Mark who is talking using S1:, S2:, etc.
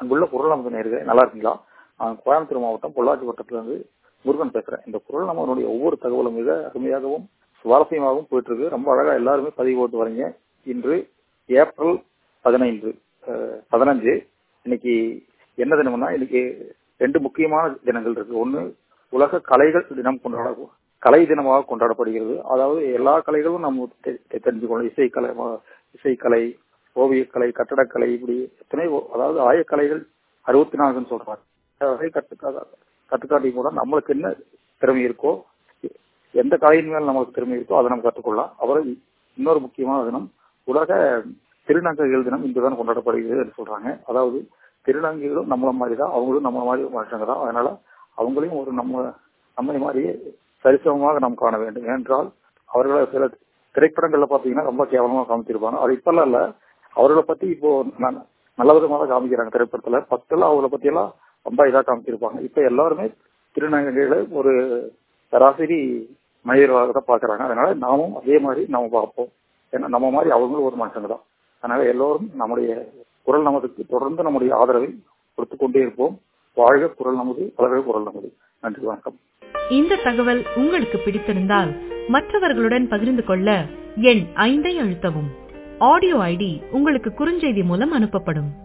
S1: அங்குள்ள குரல் நமது நேர்களே நல்லா இருக்கீங்களா நான் கோயம்புத்தூர் மாவட்டம் பொள்ளாச்சி வட்டத்துல இருந்து முருகன் பேசுறேன் இந்த குரல் நம்மளுடைய ஒவ்வொரு தகவலும் மிக அருமையாகவும் சுவாரஸ்யமாகவும் போயிட்டு இருக்கு ரொம்ப அழகா எல்லாருமே பதிவு போட்டு வரீங்க இன்று ஏப்ரல் பதினைந்து அஹ், பதினஞ்சு இன்னைக்கு என்ன தினம்னா இன்னைக்கு ரெண்டு முக்கியமான தினங்கள் இருக்கு ஒன்னு உலக கலைகள் தினம் கொண்டாட கலை தினமாக கொண்டாடப்படுகிறது அதாவது எல்லா கலைகளும் நம்ம தெ- தெ- தெரிஞ்சுக்கணும் இசைக்கலை ம- இசைக்கலை ஓவியக்கலை கட்டடக்கலை இப்படி எத்தனை ஓ- அதாவது ஆயக்கலைகள் அறுபத்தி நான்குன்னு சொல்றாங்க அதை கற்றுக்கா கற்றுக்காட்டி கூட நம்மளுக்கு என்ன திறமை இருக்கோ எந்த கலையின் மேல் நம்மளுக்கு திறமை இருக்கோ அதை நம்ம கற்றுக்கொள்ளலாம் அப்புறம் இன்னொரு முக்கியமான தினம் உலக திருநங்கைகள் தினம் இன்றுதான் கொண்டாடப்படுகிறது என்று சொல்றாங்க அதாவது திருநங்கைகளும் நம்மள மாதிரி தான் அவங்களும் நம்மள மாதிரி மனுஷங்க தான் அதனால அவங்களையும் ஒரு நம்ம நம்மை மாதிரியே சரிசமமாக நாம் காண வேண்டும் ஏனென்றால் அவர்களை சில திரைப்படங்கள்ல பாத்தீங்கன்னா ரொம்ப கேவலமா காமிச்சிருப்பாங்க அது இப்பெல்லாம் இல்ல அவர்களை பத்தி இப்போ ந- நல்ல விதமாக தான் காமிக்கிறாங்க திரைப்படத்துல ஃபர்ஸ்ட்லாம் அவங்கள பத்தி எல்லாம் ரொம்ப இதா காமிச்சிருப்பாங்க இப்ப எல்லாருமே திருநங்கைகளை ஒரு சராசரி மனிதர்களாக தான் பாக்குறாங்க அதனால நாமும் அதே மாதிரி நாம பார்ப்போம் ஏன்னா நம்ம மாதிரி அவங்களும் ஒரு மனுஷங்க தான் அதனால எல்லோரும் நம்முடைய குரல் நமதுக்கு தொடர்ந்து நம்முடைய ஆதரவை கொடுத்து கொண்டே இருப்போம் வாழ்க குரல் நமது வளர்க குரல் நமது நன்றி வணக்கம்
S2: இந்த தகவல் உங்களுக்கு பிடித்திருந்தால் மற்றவர்களுடன் பகிர்ந்து கொள்ள எண் ஐந்தை அழுத்தவும் ஆடியோ ஐடி உங்களுக்கு குறுஞ்செய்தி மூலம் அனுப்பப்படும்